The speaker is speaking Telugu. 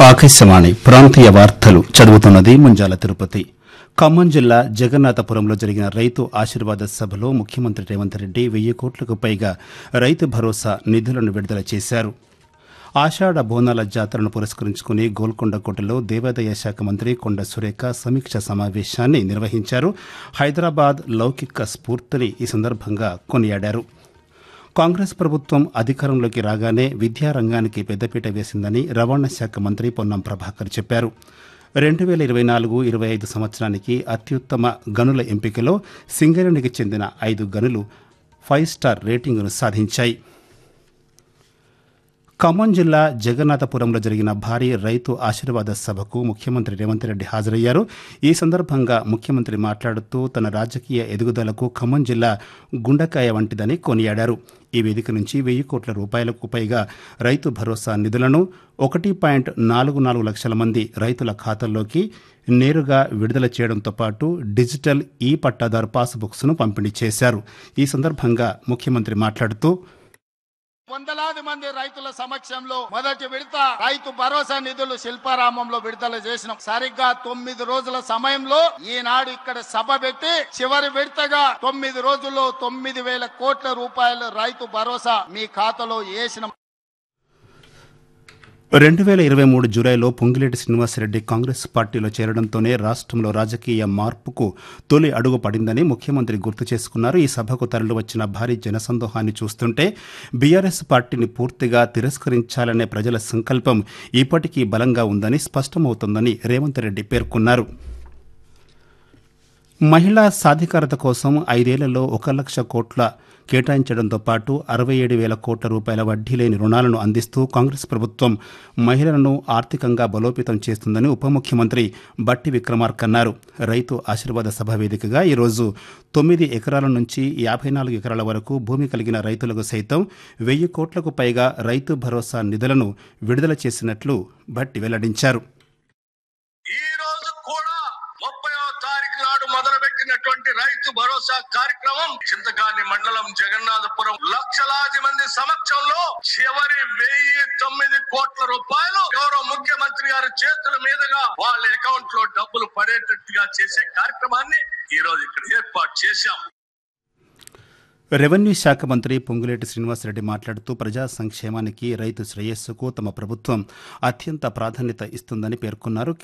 ఆకాశవాణి ప్రాంతీయ వార్తలు చదువుతున్నది ముంజాల తిరుపతి ఖమ్మం జిల్లా జగన్నాథపురంలో జరిగిన రైతు ఆశీర్వాద సభలో ముఖ్యమంత్రి రేవంత్ రెడ్డి వెయ్యి కోట్లకు పైగా రైతు భరోసా నిధులను విడుదల చేశారు ఆషాఢ బోనాల జాతరను పురస్కరించుకుని గోల్కొండ కోటలో దేవాదాయ శాఖ మంత్రి కొండ సురేఖ సమీక్ష సమావేశాన్ని నిర్వహించారు హైదరాబాద్ లౌకిక స్ఫూర్తిని ఈ సందర్భంగా కొనియాడారు కాంగ్రెస్ ప్రభుత్వం అధికారంలోకి రాగానే విద్యారంగానికి పెద్దపీట వేసిందని రవాణా శాఖ మంత్రి పొన్నం ప్రభాకర్ చెప్పారు రెండు వేల ఇరవై నాలుగు ఇరవై ఐదు సంవత్సరానికి అత్యుత్తమ గనుల ఎంపికలో సింగరేణికి చెందిన ఐదు గనులు ఫైవ్ స్టార్ రేటింగును సాధించాయి ఖమ్మం జిల్లా జగన్నాథపురంలో జరిగిన భారీ రైతు ఆశీర్వాద సభకు ముఖ్యమంత్రి రేవంత్ రెడ్డి హాజరయ్యారు ఈ సందర్భంగా ముఖ్యమంత్రి మాట్లాడుతూ తన రాజకీయ ఎదుగుదలకు ఖమ్మం జిల్లా గుండకాయ వంటిదని కొనియాడారు ఈ వేదిక నుంచి వెయ్యి కోట్ల రూపాయలకు పైగా రైతు భరోసా నిధులను ఒకటి పాయింట్ నాలుగు నాలుగు లక్షల మంది రైతుల ఖాతాల్లోకి నేరుగా విడుదల చేయడంతో పాటు డిజిటల్ ఈ పట్టాదారు పాస్బుక్స్ను పంపిణీ చేశారు ఈ సందర్భంగా ముఖ్యమంత్రి మాట్లాడుతూ వందలాది మంది రైతుల సమక్షంలో మొదటి విడత రైతు భరోసా నిధులు శిల్పారామంలో విడుదల చేసినాం సరిగ్గా తొమ్మిది రోజుల సమయంలో ఈనాడు ఇక్కడ సభ పెట్టి చివరి విడతగా తొమ్మిది రోజుల్లో తొమ్మిది వేల కోట్ల రూపాయలు రైతు భరోసా మీ ఖాతాలో వేసిన రెండు వేల ఇరవై మూడు జూలైలో పొంగిలేటి శ్రీనివాసరెడ్డి కాంగ్రెస్ పార్టీలో చేరడంతోనే రాష్ట్రంలో రాజకీయ మార్పుకు తొలి అడుగు పడిందని ముఖ్యమంత్రి గుర్తు చేసుకున్నారు ఈ సభకు తరలి వచ్చిన భారీ జనసందోహాన్ని చూస్తుంటే బీఆర్ఎస్ పార్టీని పూర్తిగా తిరస్కరించాలనే ప్రజల సంకల్పం ఇప్పటికీ బలంగా ఉందని స్పష్టమవుతోందని రేవంత్ రెడ్డి పేర్కొన్నారు మహిళా సాధికారత కోసం ఐదేళ్లలో ఒక లక్ష కోట్ల కేటాయించడంతో పాటు అరవై ఏడు వేల కోట్ల రూపాయల వడ్డీ లేని రుణాలను అందిస్తూ కాంగ్రెస్ ప్రభుత్వం మహిళలను ఆర్థికంగా బలోపేతం చేస్తుందని ఉప ముఖ్యమంత్రి బట్టి విక్రమార్క అన్నారు రైతు ఆశీర్వాద సభ వేదికగా ఈరోజు తొమ్మిది ఎకరాల నుంచి యాభై నాలుగు ఎకరాల వరకు భూమి కలిగిన రైతులకు సైతం వెయ్యి కోట్లకు పైగా రైతు భరోసా నిధులను విడుదల చేసినట్లు బట్టి వెల్లడించారు ఈ రోజు కూడా ముప్పైవ తారీఖు నాడు మొదలు పెట్టినటువంటి రైతు భరోసా కార్యక్రమం చింతకాని మండలం జగన్నాథపురం లక్షలాది మంది సమక్షంలో చివరి వెయ్యి తొమ్మిది కోట్ల రూపాయలు గౌరవ ముఖ్యమంత్రి గారి చేతుల మీదుగా వాళ్ళ అకౌంట్ లో డబ్బులు పడేటట్టుగా చేసే కార్యక్రమాన్ని ఈ రోజు ఇక్కడ ఏర్పాటు చేశాం రెవెన్యూ శాఖ మంత్రి పొంగులేటి శ్రీనివాసరెడ్డి మాట్లాడుతూ ప్రజా సంక్షేమానికి రైతు శ్రేయస్సుకు తమ ప్రభుత్వం అత్యంత ప్రాధాన్యత ఇస్తుందని పేర్కొన్నారు